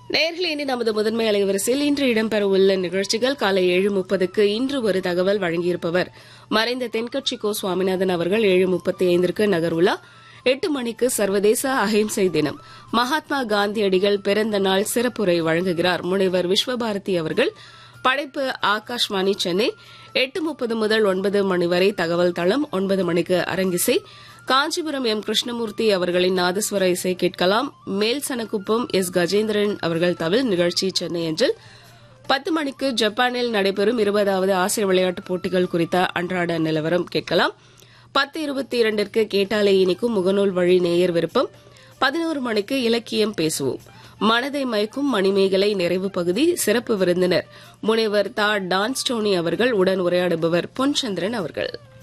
நேர்களே இனி நமது முதன்மை அலைவரிசையில் இன்று இடம்பெறவுள்ள நிகழ்ச்சிகள் காலை ஏழு முப்பதுக்கு இன்று ஒரு தகவல் வழங்கியிருப்பவர் மறைந்த தென்கட்சி கோ சுவாமிநாதன் அவர்கள் ஏழு முப்பத்தி ஐந்திற்கு நகர்வுலா எட்டு மணிக்கு சர்வதேச அஹிம்சை தினம் மகாத்மா காந்தியடிகள் பிறந்த நாள் சிறப்புரை வழங்குகிறார் முனைவர் விஸ்வபாரதி அவர்கள் படைப்பு ஆகாஷ்வாணி சென்னை எட்டு முப்பது முதல் ஒன்பது மணி வரை தகவல் தளம் ஒன்பது மணிக்கு அரங்கிசை காஞ்சிபுரம் எம் கிருஷ்ணமூர்த்தி அவர்களின் நாதஸ்வர இசை கேட்கலாம் மேல் சனக்குப்பம் எஸ் கஜேந்திரன் அவர்கள் தவில் நிகழ்ச்சி சென்னை அஞ்சல் பத்து மணிக்கு ஜப்பானில் நடைபெறும் இருபதாவது ஆசிய விளையாட்டுப் போட்டிகள் குறித்த அன்றாட நிலவரம் கேட்கலாம் பத்து இருபத்தி இரண்டிற்கு கேட்டாலே இனிக்கும் முகநூல் வழி நேயர் விருப்பம் பதினோரு மணிக்கு இலக்கியம் பேசுவோம் மனதை மயக்கும் மணிமேகலை நிறைவு பகுதி சிறப்பு விருந்தினர் முனைவர் தா டான்ஸ்டோனி அவர்கள் உடன் உரையாடுபவர் பொன்சந்திரன் அவர்கள்